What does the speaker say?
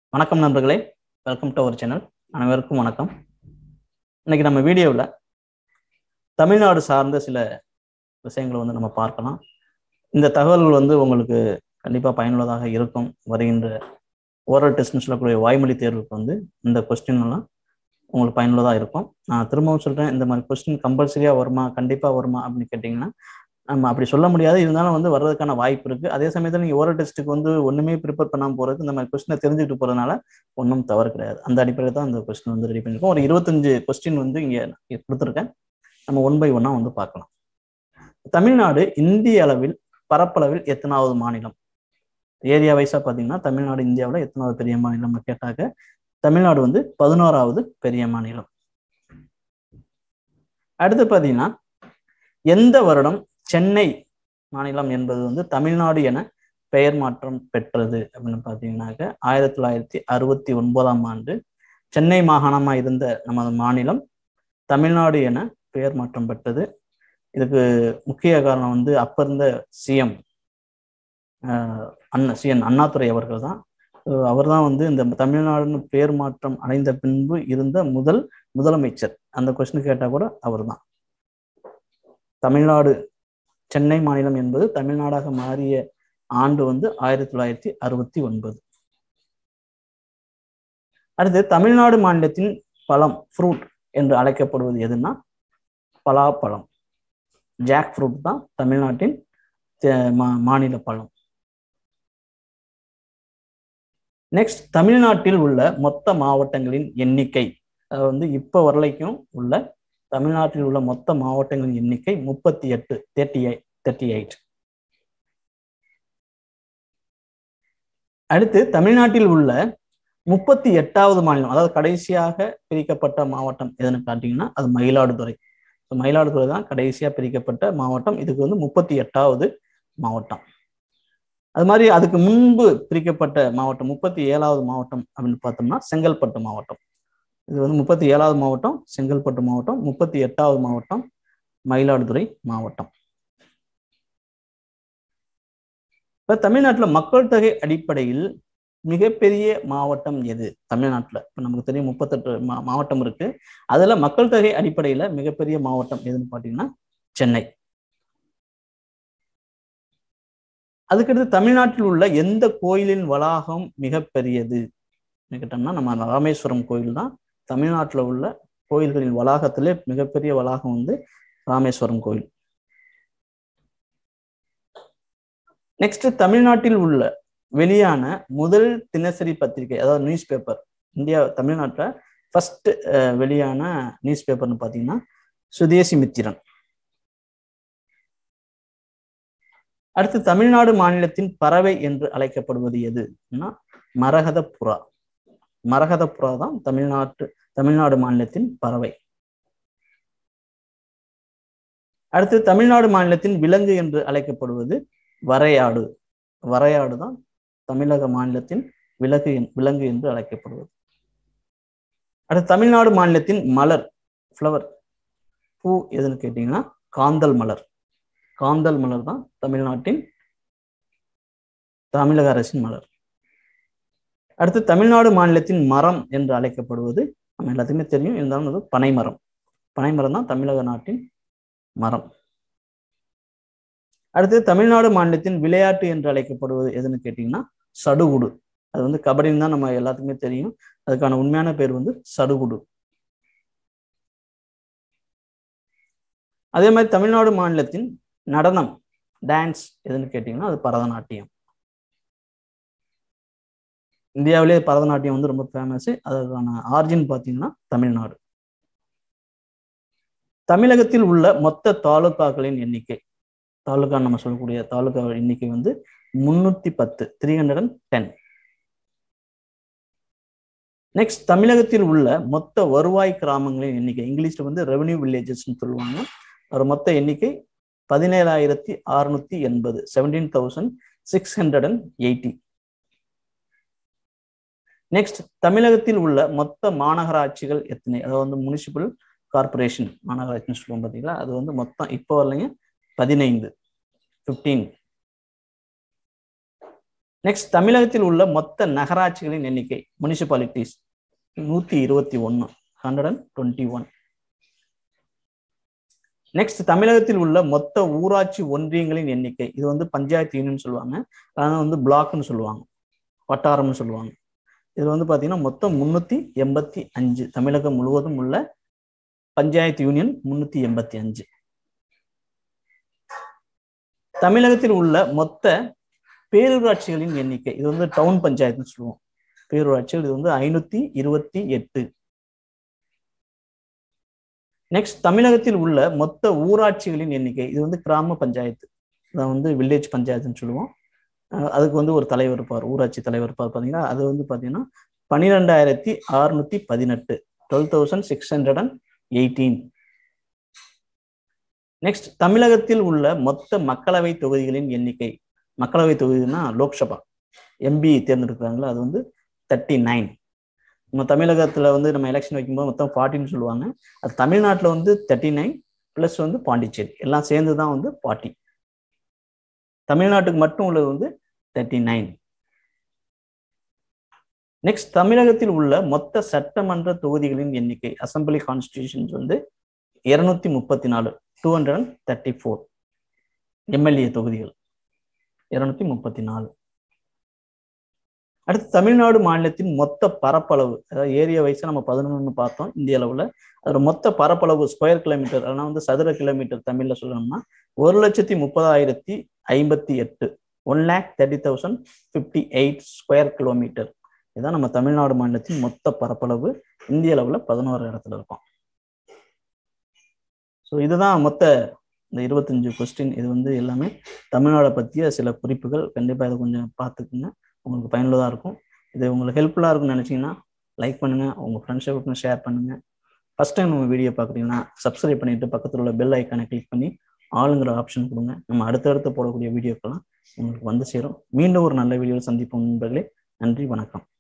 வணக்கம் நண்பர்களே welcome to our channel அனைவருக்கும் வணக்கம் இன்னைக்கு நம்ம வீடியோவில் தமிழ்நாடு சார்ந்த சில விஷயங்களை வந்து நம்ம பார்க்கலாம் இந்த தகவல்கள் வந்து உங்களுக்கு கண்டிப்பாக பயனுள்ளதாக இருக்கும் வருகின்ற ஓரல் டெஸ்ட்னு சொல்லக்கூடிய வாய்மொழி தேர்வுக்கு வந்து இந்த கொஸ்டின் எல்லாம் உங்களுக்கு பயனுள்ளதாக இருக்கும் நான் திரும்பவும் சொல்கிறேன் இந்த மாதிரி கொஸ்டின் கம்பல்சரியாக வருமா கண்டிப்பாக வருமா அப்படின்னு கேட்டிங்கன்னா நம்ம அப்படி சொல்ல முடியாது இருந்தாலும் வந்து வர்றதுக்கான வாய்ப்பு இருக்கு அதே சமயத்தில் நீங்கள் ஓரல் டெஸ்ட்டுக்கு வந்து ஒன்றுமே ப்ரிப்பேர் பண்ணாமல் போகிறது இந்த மாதிரி கொஸ்டினை தெரிஞ்சுக்கிட்டு போகிறதுனால ஒன்றும் தவறு கிடையாது அந்த அடிப்படையில் தான் அந்த கொஸ்டின் வந்து ரெடி பண்ணியிருக்கோம் ஒரு இருபத்தஞ்சு கொஸ்டின் வந்து இங்கே கொடுத்துருக்கேன் நம்ம ஒன் பை ஒன்னாக வந்து பார்க்கலாம் தமிழ்நாடு இந்திய அளவில் பரப்பளவில் எத்தனாவது மாநிலம் ஏரியா வைஸாக பார்த்தீங்கன்னா தமிழ்நாடு இந்தியாவில் எத்தனாவது பெரிய மாநிலம்னு கேட்டாக்க தமிழ்நாடு வந்து பதினோராவது பெரிய மாநிலம் அடுத்து பார்த்தீங்கன்னா எந்த வருடம் சென்னை மாநிலம் என்பது வந்து தமிழ்நாடு என பெயர் மாற்றம் பெற்றது அப்படின்னு பார்த்தீங்கன்னாக்க ஆயிரத்தி தொள்ளாயிரத்தி அறுபத்தி ஒன்பதாம் ஆண்டு சென்னை மாகாணமாக இருந்த நமது மாநிலம் தமிழ்நாடு என பெயர் மாற்றம் பெற்றது இதுக்கு முக்கிய காரணம் வந்து அப்ப இருந்த சிஎம் அண்ணா சிஎன் அண்ணாதுரை அவர்கள் தான் அவர் தான் வந்து இந்த தமிழ்நாடுன்னு பேர் மாற்றம் அடைந்த பின்பு இருந்த முதல் முதலமைச்சர் அந்த கொஸ்டின் கேட்டால் கூட அவர் தான் தமிழ்நாடு சென்னை மாநிலம் என்பது தமிழ்நாடாக மாறிய ஆண்டு வந்து ஆயிரத்தி தொள்ளாயிரத்தி அறுபத்தி ஒன்பது அடுத்து தமிழ்நாடு மாநிலத்தின் பழம் ஃப்ரூட் என்று அழைக்கப்படுவது எதுனா பலாப்பழம் ஜாக் ஃப்ரூட் தான் தமிழ்நாட்டின் மாநில பழம் நெக்ஸ்ட் தமிழ்நாட்டில் உள்ள மொத்த மாவட்டங்களின் எண்ணிக்கை அது வந்து இப்போ வரலைக்கும் உள்ள தமிழ்நாட்டில் உள்ள மொத்த மாவட்டங்களின் எண்ணிக்கை முப்பத்தி எட்டு தேர்ட்டி எயிட் தேர்ட்டி எயிட் அடுத்து தமிழ்நாட்டில் உள்ள முப்பத்தி எட்டாவது மாநிலம் அதாவது கடைசியாக பிரிக்கப்பட்ட மாவட்டம் எதுன்னு காட்டிங்கன்னா அது மயிலாடுதுறை மயிலாடுதுறை தான் கடைசியாக பிரிக்கப்பட்ட மாவட்டம் இதுக்கு வந்து முப்பத்தி எட்டாவது மாவட்டம் அது மாதிரி அதுக்கு முன்பு பிரிக்கப்பட்ட மாவட்டம் முப்பத்தி ஏழாவது மாவட்டம் அப்படின்னு பார்த்தோம்னா செங்கல்பட்டு மாவட்டம் இது வந்து முப்பத்தி ஏழாவது மாவட்டம் செங்கல்பட்டு மாவட்டம் முப்பத்தி எட்டாவது மாவட்டம் மயிலாடுதுறை மாவட்டம் இப்ப தமிழ்நாட்டில் மக்கள் தொகை அடிப்படையில் மிகப்பெரிய மாவட்டம் எது தமிழ்நாட்டில் இப்போ நமக்கு தெரியும் முப்பத்தெட்டு மா மாவட்டம் இருக்கு அதுல மக்கள் தொகை அடிப்படையில மிகப்பெரிய மாவட்டம் எதுன்னு பார்த்தீங்கன்னா சென்னை அதுக்கடுத்து தமிழ்நாட்டில் உள்ள எந்த கோயிலின் வளாகம் மிகப்பெரியது கேட்டோம்னா நம்ம ராமேஸ்வரம் கோயில் தான் தமிழ்நாட்டில் உள்ள கோயில்களின் வளாகத்திலே மிகப்பெரிய வளாகம் வந்து ராமேஸ்வரம் கோயில் நெக்ஸ்ட் தமிழ்நாட்டில் உள்ள வெளியான முதல் தினசரி பத்திரிகை அதாவது நியூஸ் பேப்பர் இந்தியா தமிழ்நாட்டில் ஃபர்ஸ்ட் வெளியான நியூஸ் பேப்பர்னு பார்த்தீங்கன்னா சுதேசி மித்திரன் அடுத்து தமிழ்நாடு மாநிலத்தின் பறவை என்று அழைக்கப்படுவது எதுன்னா மரகத புறா மரகத புறா தான் தமிழ்நாட்டு தமிழ்நாடு மாநிலத்தின் பறவை அடுத்து தமிழ்நாடு மாநிலத்தின் விலங்கு என்று அழைக்கப்படுவது வரையாடு வரையாடு தான் தமிழக மாநிலத்தின் விலகு விலங்கு என்று அழைக்கப்படுவது அடுத்து தமிழ்நாடு மாநிலத்தின் மலர் ஃப்ளவர் பூ எதுன்னு கேட்டீங்கன்னா காந்தல் மலர் காந்தல் மலர் தான் தமிழ்நாட்டின் தமிழக அரசின் மலர் அடுத்து தமிழ்நாடு மாநிலத்தின் மரம் என்று அழைக்கப்படுவது நம்ம எல்லாத்துக்குமே தெரியும் இருந்தாலும் அது பனைமரம் பனைமரம் தான் தமிழக நாட்டின் மரம் அடுத்து தமிழ்நாடு மாநிலத்தின் விளையாட்டு என்று அழைக்கப்படுவது எதுன்னு கேட்டீங்கன்னா சடுகுடு அது வந்து கபடின்னு தான் நம்ம எல்லாத்துக்குமே தெரியும் அதுக்கான உண்மையான பேர் வந்து சடுகுடு அதே மாதிரி தமிழ்நாடு மாநிலத்தின் நடனம் டான்ஸ் எதுன்னு கேட்டீங்கன்னா அது பரதநாட்டியம் இந்தியாவிலே பரதநாட்டியம் வந்து ரொம்ப ஃபேமஸ் அதற்கான ஆர்ஜின் பார்த்தீங்கன்னா தமிழ்நாடு தமிழகத்தில் உள்ள மொத்த தாலுகாக்களின் எண்ணிக்கை தாலுகா நம்ம சொல்லக்கூடிய தாலுகா எண்ணிக்கை வந்து முன்னூத்தி பத்து three hundred and ten next தமிழகத்தில் உள்ள மொத்த வருவாய் கிராமங்களின் எண்ணிக்கை இங்கிலீஷ்ல வந்து ரெவன்யூ வில்லேஜஸ்ன்னு சொல்லுவாங்க ஒரு மொத்த எண்ணிக்கை பதினேழாயிரத்தி அறுநூத்தி எண்பது seventeen thousand six hundred and eighty next தமிழகத்தில் உள்ள மொத்த மாநகராட்சிகள் எத்தனை அதாவது வந்து முனிசிபல் கார்பரேஷன் மாநகராட்சின்னு சொல்லுவோம் பார்த்தீங்களா அது வந்து மொத்தம் இப்போ வரலைங்க பதினைந்து ஃபிஃப்டீன் நெக்ஸ்ட் தமிழகத்தில் உள்ள மொத்த நகராட்சிகளின் எண்ணிக்கை முனிசிபாலிட்டிஸ் நூத்தி இருபத்தி ஒன்னு hundred and twenty one next தமிழகத்தில் உள்ள மொத்த ஊராட்சி ஒன்றியங்களின் எண்ணிக்கை இது வந்து பஞ்சாயத்து யூனியன் சொல்லுவாங்க அதான் வந்து பிளாக்னு சொல்லுவாங்க வட்டாரம்னு சொல்லுவாங்க இது வந்து பாத்தீங்கன்னா மொத்தம் முன்னூத்தி எண்பத்தி அஞ்சு தமிழகம் முழுவதும் உள்ள பஞ்சாயத்து யூனியன் முன்னூத்தி எண்பத்தி அஞ்சு தமிழகத்தில் உள்ள மொத்த பேரூராட்சிகளின் எண்ணிக்கை இது வந்து டவுன் பஞ்சாயத்துன்னு சொல்லுவோம் பேரூராட்சிகள் இது வந்து ஐநூத்தி இருபத்தி எட்டு நெக்ஸ்ட் தமிழகத்தில் உள்ள மொத்த ஊராட்சிகளின் எண்ணிக்கை இது வந்து கிராம பஞ்சாயத்து இதான் வந்து வில்லேஜ் பஞ்சாயத்துன்னு சொல்லுவோம் அதுக்கு வந்து ஒரு தலைவர் இருப்பார் ஊராட்சி தலைவர் இருப்பார் பார்த்தீங்கன்னா அது வந்து பார்த்தீங்கன்னா பன்னிரெண்டாயிரத்தி அறுநூத்தி பதினெட்டு twelve thousand six hundred and eighteen next தமிழகத்தில் உள்ள மொத்த மக்களவை தொகுதிகளின் எண்ணிக்கை மக்களவை தொகுதினா லோக்சபா எம்பி தேர்ந்தெடுக்கிறாங்களோ அது வந்து தேர்ட்டி நைன் நம்ம தமிழகத்தில் வந்து நம்ம எலெக்ஷன் வைக்கும்போது மொத்தம் ஃபார்ட்டின்னு சொல்லுவாங்க அது தமிழ்நாட்டில் வந்து தேர்ட்டி நைன் ப்ளஸ் வந்து பாண்டிச்சேரி எல்லாம் சேர்ந்து தான் வந்து ஃபார்ட்டி தமிழ்நாட்டுக்கு மட்டும் உள்ளது வந்து தேர்ட்டி நைன் நெக்ஸ்ட் தமிழகத்தில் உள்ள மொத்த சட்டமன்ற தொகுதிகளின் எண்ணிக்கை அசம்பிளி கான்ஸ்டியூஷன்ஸ் வந்து இருநூத்தி முப்பத்தி நாலு two hundred and thirty four MLA தொகுதிகள் இருநூத்தி முப்பத்தி நாலு அடுத்து தமிழ்நாடு மாநிலத்தின் மொத்த பரப்பளவு அதாவது ஏரியா வைஸா நம்ம பதினொன்று பார்த்தோம் இந்திய அளவுல அதோட மொத்த பரப்பளவு ஸ்கொயர் கிலோமீட்டர் அதெல்லாம் வந்து சதுர கிலோமீட்டர் தமிழ்ல சொல்லணும்னா ஒரு லட்சத்தி முப்பதாயிரத்தி ஐம்பத்தி எட்டு one lakh thirty thousand fifty eight square kilometre இதுதான் நம்ம தமிழ்நாடு மாநிலத்தின் மொத்த பரப்பளவு இந்திய அளவுல பதினோரு இடத்துல இருக்கும் ஸோ இதுதான் மொத்த இந்த இருபத்தஞ்சு கொஸ்டின் இது வந்து எல்லாமே தமிழ்நாடை பற்றிய சில குறிப்புகள் கண்டிப்பாக இதை கொஞ்சம் பார்த்துக்குங்க உங்களுக்கு பயனுள்ளதாக இருக்கும் இது உங்களுக்கு ஹெல்ப்ஃபுல்லாக இருக்கும்னு நினச்சிங்கன்னா லைக் பண்ணுங்கள் உங்கள் ஃப்ரெண்ட்ஸுக்கு ஷேர் பண்ணுங்கள் ஃபஸ்ட் டைம் நம்ம வீடியோ பார்க்குறீங்கன்னா சப்ஸ்கிரைப் பண்ணிவிட்டு பக்கத்தில் உள்ள பெல் ஐக்கானை கிளிக் பண்ணி ஆளுங்கிற ஆப்ஷன் கொடுங்க நம்ம அடுத்தடுத்து போடக்கூடிய வீடியோக்கெல்லாம் உங்களுக்கு வந்து சேரும் மீண்டும் ஒரு நல்ல வீடியோவில் சந்திப்போம் நண்பர்களே நன்றி வணக்கம்